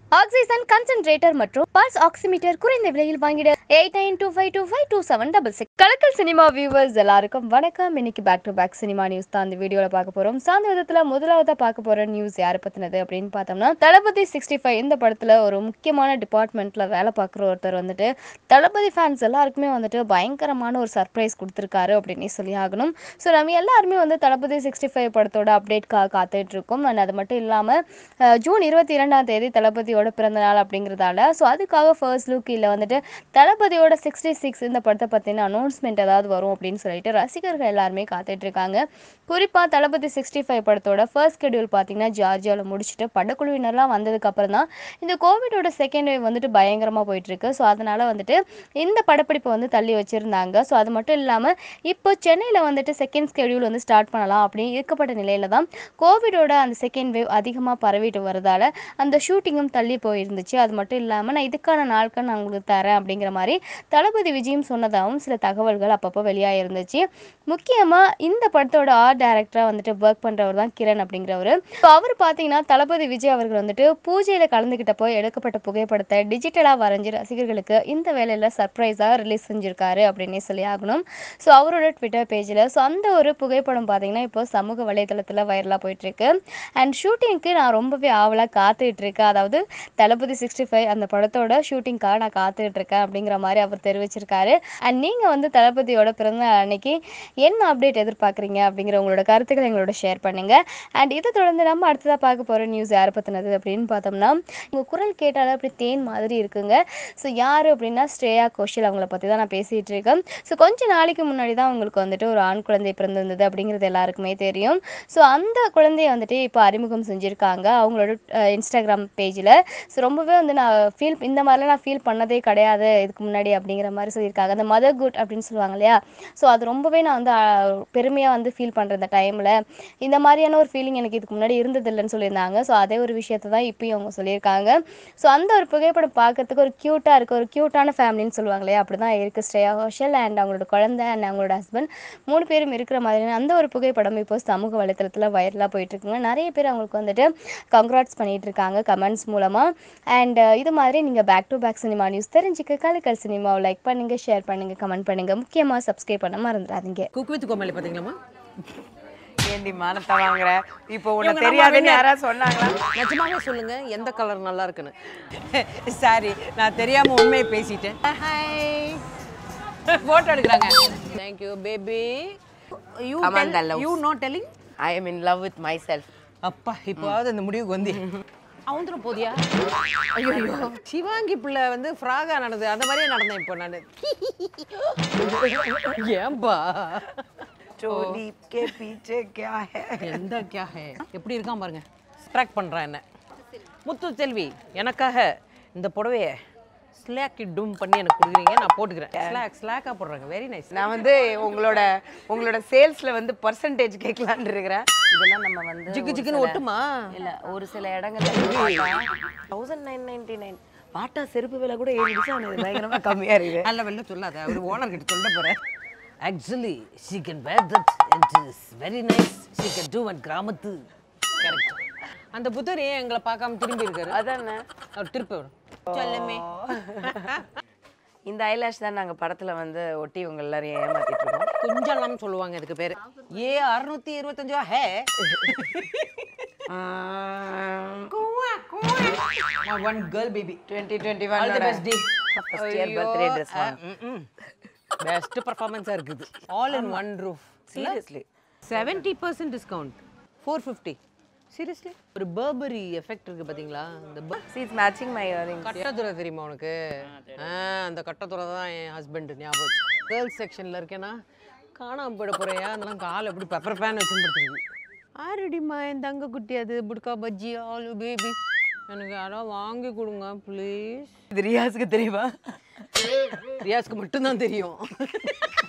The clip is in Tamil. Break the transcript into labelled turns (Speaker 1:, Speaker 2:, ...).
Speaker 1: ஆக்சிஜன் கன்சென்ட்ரேட்டர் மற்றும் பல்ஸ் ஆக்சிமீட்டர் குறைந்த விலையில் வாங்கிட eight nine two five two five two seven double six Kalakkal cinema viewers எல்லாருக்கும் வணக்கம் இன்னைக்கு back to back cinema news தான் அந்த வீடியோவில் பார்க்க போகிறோம் சாந்த விதத்தில் முதலாவதாக பார்க்க போகிற நியூஸ் யாரை பற்றினது அப்படின்னு பார்த்தோம்னா தளபதி சிக்ஸ்டி ஃபைவ் இந்த படத்தில் ஒரு முக்கியமான டிபார்ட்மெண்ட்டில் வேலை பார்க்குற ஒருத்தர் வந்துட்டு தளபதி ஃபேன்ஸ் எல்லாருக்குமே வந்துட்டு பயங்கரமான ஒரு சர்ப்ரைஸ் கொடுத்துருக்காரு அப்படின்னே சொல்லி ஆகணும் ஸோ நம்ம எல்லாருமே வந்து தளபதி சிக்ஸ்டி ஃபைவ் படத்தோட அப்டேட்காக காத்துட்டு இருக்கோம் அண்ட் அது மட்டும் இல்லாமல் ஜூன் இருபத்தி இரண்டாம் தேதி தளபதியோட பிறந்த நாள் அப்படிங்கிறதால ஸோ அதுக்காக ஃபர்ஸ்ட் லுக் இல்லை வந்துட்டு தளபதியோட சிக்ஸ்டி சிக்ஸ் இந்த படத்தை பற்றின அனௌன்ஸ்மெண்ட் ஏதாவது வரும் அப்படின்னு சொல்லிட்டு ரசிகர்கள் எல்லாருமே காத்துட்டு இருக்காங்க குறிப்பாக தளபதி சிக்ஸ்டி ஃபைவ் படத்தோட ஃபர்ஸ்ட் ஷெடியூல் பார்த்தீங்கன்னா ஜார்ஜியாவில் முடிச்சுட்டு படக்குழுவினர்லாம் வந்ததுக்கு அப்புறம் தான் இந்த கோவிடோட செகண்ட் வேவ் வந்துட்டு பயங்கரமாக போயிட்டு இருக்கு ஸோ அதனால வந்துட்டு இந்த படப்பிடிப்பை வந்து தள்ளி வச்சிருந்தாங்க ஸோ அது மட்டும் இல்லாமல் இப்போ சென்னையில் வந்துட்டு செகண்ட் ஸ்கெடியூல் வந்து ஸ்டார்ட் பண்ணலாம் அப்படின்னு இருக்கப்பட்ட நிலையில தான் கோவிடோட அந்த செகண்ட் வேவ் அதிகமாக பரவிட்டு வரதால அந்த ஷூட்டிங்கும் தள்ளி போயிருந்துச்சு அது மட்டும் இல்லாமல் நான் இதுக்கான நாட்கள் நான் உங்களுக்கு தரேன் அப்படிங்கிற மாதிரி தளபதி விஜயும் சொன்னதாகவும் சில தகவல்கள் அப்பப்போ வெளியாக இருந்துச்சு முக்கியமாக இந்த படத்தோட ஆர்ட் டைரக்டராக வந்துட்டு ஒர்க் பண்ணுறவர் தான் கிரண் அப்படிங்கிறவர் ஸோ அவர் பார்த்தீங்கன்னா தளபதி விஜய் அவர்கள் வந்துட்டு பூஜையில் கலந்துக்கிட்டப்போ எடுக்கப்பட்ட புகைப்படத்தை டிஜிட்டலாக வரைஞ்சி ரசிகர்களுக்கு இந்த வேலையில் சர்ப்ரைஸாக ரிலீஸ் செஞ்சுருக்காரு அப்படின்னே சொல்லி ஆகணும் ஸோ அவரோட ட்விட்டர் பேஜில் ஸோ அந்த ஒரு புகைப்படம் பார்த்தீங்கன்னா இப்போ சமூக வலைதளத்தில் வைரலாக போயிட்டுருக்கு அண்ட் ஷூட்டிங்க்கு நான் ரொம்பவே ஆவலாக காத்துட்டு இருக்கேன் அதாவது தளபதி சிக்ஸ்டி ஃபைவ் அந்த படத்தோட ஷூட்டிங்காக நான் காத்துட்டு இருக்கேன் அப்படிங்கிற மாதிரி அவர் தெரிவிச்சிருக்காரு அண்ட் நீங்கள் வந்து தளபதியோட பிறந்த நாள் அன்னைக்கு என்ன அப்டேட் எதிர்பார்க்குறீங்க அப்படிங்கிற உங்களோட கருத்துக்களை எங்களோட ஷேர் பண்ணுங்க அண்ட் இதை தொடர்ந்து நம்ம அடுத்ததாக பார்க்க போகிற நியூஸ் யாரை பற்றினது அப்படின்னு பார்த்தோம்னா உங்கள் குரல் கேட்டாலே அப்படி தேன் மாதிரி இருக்குங்க ஸோ யார் அப்படின்னா ஸ்ரேயா கோஷல் அவங்கள பற்றி தான் நான் பேசிகிட்டு இருக்கேன் ஸோ கொஞ்ச நாளைக்கு முன்னாடி தான் உங்களுக்கு வந்துட்டு ஒரு ஆண் குழந்தை பிறந்திருந்தது அப்படிங்கிறது எல்லாருக்குமே தெரியும் ஸோ அந்த குழந்தைய வந்துட்டு இப்போ அறிமுகம் செஞ்சுருக்காங்க அவங்களோட அஹ், இன்ஸ்டாகிராம் பேஜில் ஸோ ரொம்பவே வந்து நான் ஃபீல் இந்த மாதிரிலாம் நான் ஃபீல் பண்ணதே கிடையாது இதுக்கு முன்னாடி அப்படிங்கிற மாதிரி சொல்லியிருக்காங்க அந்த மதர் குட் அப்படின்னு சொல்லுவாங்க இல்லையா ஸோ அது ரொம்பவே நான் வந்து பெருமையாக வந்து ஃபீல் பண்ணுறேன் இந்த டைமில் இந்த மாதிரியான ஒரு ஃபீலிங் எனக்கு இதுக்கு முன்னாடி இருந்ததில்லைன்னு சொல்லியிருந்தாங்க ஸோ அதே ஒரு விஷயத்தை தான் இப்பயும் அவங்க சொல்லியிருக்காங்க ஸோ அந்த ஒரு புகைப்படம் பார்க்கறதுக்கு ஒரு க்யூட்டாக இருக்குது ஒரு க்யூட்டான ஃபேமிலின்னு சொல்லுவாங்க இல்லையா அப்படி தான் இருக்குது ஸ்ரேயா கோஷல் அண்ட் அவங்களோட குழந்தை அண்ட் அவங்களோட ஹஸ்பண்ட் மூணு பேரும் இருக்கிற மாதிரியான அந்த ஒரு புகைப்படம் இப்போ சமூக வலைத்தளத்தில் வைரலாக போயிட்டுருக்குங்க நிறைய பேர் அவங்களுக்கு வந்துட்டு கங்க்ராட்ஸ் பண்ணிட்டு இருக்காங்க கமெண்ட்ஸ் மூலமாக அண்ட் இது மாதிரி நீங்கள் back to back cinema news தெரிஞ்சுக்க கலக்கல் சினிமாவை லைக் பண்ணுங்கள் ஷேர் பண்ணுங்கள் கமெண்ட் பண்ணுங்கள் முக்கியமாக சப்ஸ்கிரைப் பண்ண மறந்துடாதீங்க
Speaker 2: குக் வித் கோமாளி பார்த்தீங்களாம்மா
Speaker 3: ஏண்டி மானத்தை வாங்குற இப்போ உன்னை
Speaker 2: இவங்க நம்ம
Speaker 3: தெரியாதுன்னு
Speaker 2: winner.
Speaker 3: யாராவது சொன்னாங்களா
Speaker 2: நிஜமாவே சொல்லுங்க எந்த கலர் நல்லா இருக்குன்னு
Speaker 3: சாரி நான் தெரியாம உண்மையை பேசிட்டேன்
Speaker 2: போட்டோ எடுக்கிறாங்க thank you baby you
Speaker 3: Amanda loves.
Speaker 2: You no telling
Speaker 3: I am in love with myself
Speaker 2: அப்பா இப்போவாவது அந்த முடிவுக்கு வந்து அவந்துட போதியா ஐயோ சிவாங்கி பிள்ளை வந்து ஃப்ராகா நடந்தது அந்த மாதிரியே நடந்தேன் இப்போ நான் ஏன்பா
Speaker 3: चोली के पीछे क्या है
Speaker 2: எந்த கே ஹே எப்படி இருக்கான் பாருங்க ஸ்ட்ராக் பண்றான் என்ன முத்து செல்வி எனக்காக இந்த புடவைய ஸ்லாக் டும் பண்ணி எனக்கு கொடுக்குறீங்க நான் போட்டுக்கிறேன் ஸ்லாக் ஸ்லாக்கா போடுறாங்க வெரி நைஸ்
Speaker 3: நான் வந்து உங்களோட உங்களோட சேல்ஸ்ல வந்து பர்சன்டேஜ் கேட்கலான்னு இருக்கிறேன் இதெல்லாம் நம்ம வந்து
Speaker 2: ஜிக்கு
Speaker 3: ஒரு
Speaker 2: ஜிக்குன்னு
Speaker 3: சில-
Speaker 2: ஒட்டுமா
Speaker 3: இல்ல ஒரு சில இடங்கள்ல தௌசண்ட் நைன் நைன்டி நைன் பாட்டா செருப்பு விலை கூட ஏழு நிமிஷம் ஆனது பயங்கரமா கம்மியா இருக்கு
Speaker 2: நல்ல வெளில சொல்லாத அவர் ஓனர் கிட்ட சொல்ல போறேன் actually she can wear that it is very nice she can do and கிராமத்து கரெக்ட் அந்த புத்தர் ஏன் எங்களை பார்க்காம திரும்பி இருக்காரு
Speaker 3: அதானே
Speaker 2: அவர் திருப்பி வரும் செல்லமே
Speaker 3: இந்த ஐலாஷ் தான் நாங்க படத்துல வந்து ஒட்டி உங்க எல்லாரையும் ஏமாத்திட்டு இருக்கோம்
Speaker 2: குஞ்சலாம் சொல்லுவாங்க இதுக்கு பேரு ஏ அறுநூத்தி இருபத்தஞ்சா hey one girl baby
Speaker 3: twenty twenty
Speaker 2: all the
Speaker 3: one
Speaker 2: best டி
Speaker 3: First year birthday dress
Speaker 2: best பர்ஃபார்மன்ஸா இருக்குது all in one roof
Speaker 3: seriously
Speaker 2: seventy percent discount four fifty seriously ஒரு பர்பரி எஃபெக்ட் இருக்கு பாத்தீங்களா இந்த ப-
Speaker 3: சீஸ் மேட்சிங் மை இயரிங்
Speaker 2: கட்டத்துறை தெரியுமா உனக்கு ஆ அந்த கட்டத்துறை தான் என் ஹஸ்பண்ட் ஞாபகம் கேர்ள்ஸ் செக்ஷனில் இருக்கேன்னா காணாம போயிட போறியா அதெல்லாம் கால் எப்படி பெப்பர் பேன் வச்சு படுத்துருக்கு ஆரடிமா என் தங்க குட்டி அது புட்கா பஜ்ஜி ஆலு பேபி எனக்கு யாராவது வாங்கி கொடுங்க ப்ளீஸ்
Speaker 3: இது ரியாஸுக்கு தெரியுமா
Speaker 2: ரியாஸ்க்கு மட்டும்தான் தெரியும்